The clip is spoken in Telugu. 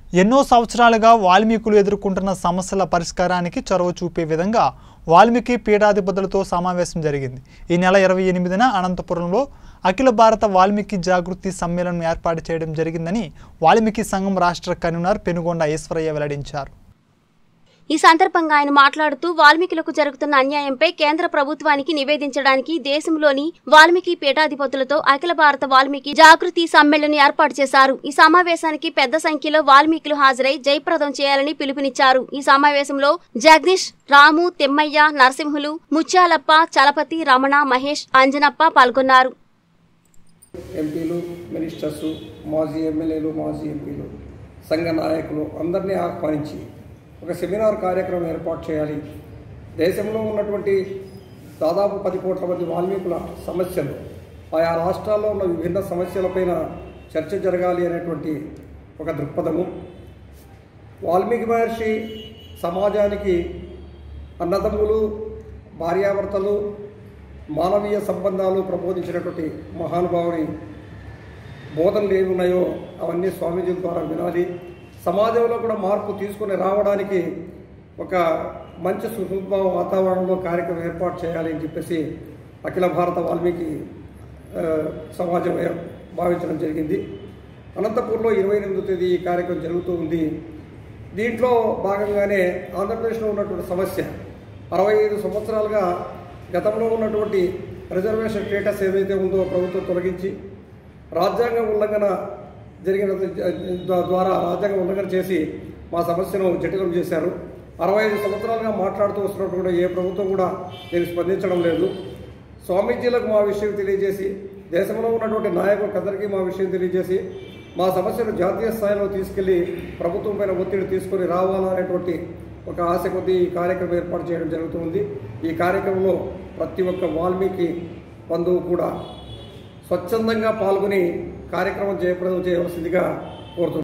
ఎన్నో సంవత్సరాలుగా వాల్మీకులు ఎదుర్కొంటున్న సమస్యల పరిష్కారానికి చొరవ చూపే విధంగా వాల్మీకి పీఠాధిపతులతో సమావేశం జరిగింది ఈ నెల ఇరవై ఎనిమిదిన అనంతపురంలో అఖిల భారత వాల్మీకి జాగృతి సమ్మేళనం ఏర్పాటు చేయడం జరిగిందని వాల్మీకి సంఘం రాష్ట్ర కన్వీనర్ పెనుగొండ ఈశ్వరయ్య వెల్లడించారు ఈ సందర్భంగా ఆయన మాట్లాడుతూ వాల్మీకులకు జరుగుతున్న అన్యాయంపై కేంద్ర ప్రభుత్వానికి నివేదించడానికి దేశంలోని వాల్మీకి పీఠాధిపతులతో అఖిల భారత వాల్మీకి జాగృతి సమ్మేళనం ఏర్పాటు చేశారు ఈ సమావేశానికి పెద్ద సంఖ్యలో వాల్మీకులు హాజరై జయప్రదం చేయాలని పిలుపునిచ్చారు ఈ సమావేశంలో జగదీష్ రాము తిమ్మయ్య నరసింహులు ముత్యాలప్ప చలపతి రమణ మహేష్ అంజనప్ప పాల్గొన్నారు ఎంపీలు మినిస్టర్స్ మాజీ ఎమ్మెల్యేలు మాజీ ఎంపీలు సంఘ నాయకులు అందరినీ ఆహ్వానించి ఒక సెమినార్ కార్యక్రమం ఏర్పాటు చేయాలి దేశంలో ఉన్నటువంటి దాదాపు పది కోట్ల మంది వాల్మీకుల సమస్యలు ఆయా రాష్ట్రాల్లో ఉన్న విభిన్న సమస్యలపైన చర్చ జరగాలి అనేటువంటి ఒక దృక్పథము వాల్మీకి మహర్షి సమాజానికి అన్నదమ్ములు భార్యాభర్తలు మానవీయ సంబంధాలు ప్రబోధించినటువంటి మహానుభావుని బోధనలు ఏమి ఉన్నాయో అవన్నీ స్వామీజీల ద్వారా వినాలి సమాజంలో కూడా మార్పు తీసుకుని రావడానికి ఒక మంచి సుహృద్భావ వాతావరణంలో కార్యక్రమం ఏర్పాటు చేయాలి అని చెప్పేసి అఖిల భారత వాల్మీకి ఆ, సమాజం ఏర్- భావించడం జరిగింది అనంతపూర్లో ఇరవై ఎనిమిదో తేదీ ఈ కార్యక్రమం జరుగుతూ ఉంది దీంట్లో భాగంగానే ఆంధ్రప్రదేశ్లో ఉన్నటువంటి సమస్య అరవై ఐదు సంవత్సరాలుగా గతంలో ఉన్నటువంటి రిజర్వేషన్ స్టేటస్ ఏదైతే ఉందో ప్రభుత్వం తొలగించి రాజ్యాంగ ఉల్లంఘన జరిగిన ద- ద్వారా రాజ్యాంగ ఉల్లంఘన చేసి మా సమస్యను జటిలం చేశారు అరవై ఐదు సంవత్సరాలుగా మాట్లాడుతూ వస్తున్నటువంటి ఏ ప్రభుత్వం కూడా దీనికి స్పందించడం లేదు స్వామీజీలకు మా విషయం తెలియజేసి దేశంలో ఉన్నటువంటి నాయకులకందరికీ మా విషయం తెలియజేసి మా సమస్యను జాతీయ స్థాయిలో తీసుకెళ్లి ప్రభుత్వం పైన ఒత్తిడి తీసుకొని రావాలనేటువంటి ఒక ఆశ కొద్దీ ఈ కార్యక్రమం ఏర్పాటు చేయడం జరుగుతుంది ఈ కార్యక్రమంలో ప్రతి ఒక్క వాల్మీకి బంధువు కూడా స్వచ్ఛందంగా పాల్గొని కార్యక్రమం జయప్రదం చేయవలసిందిగా కోరుతున్నాను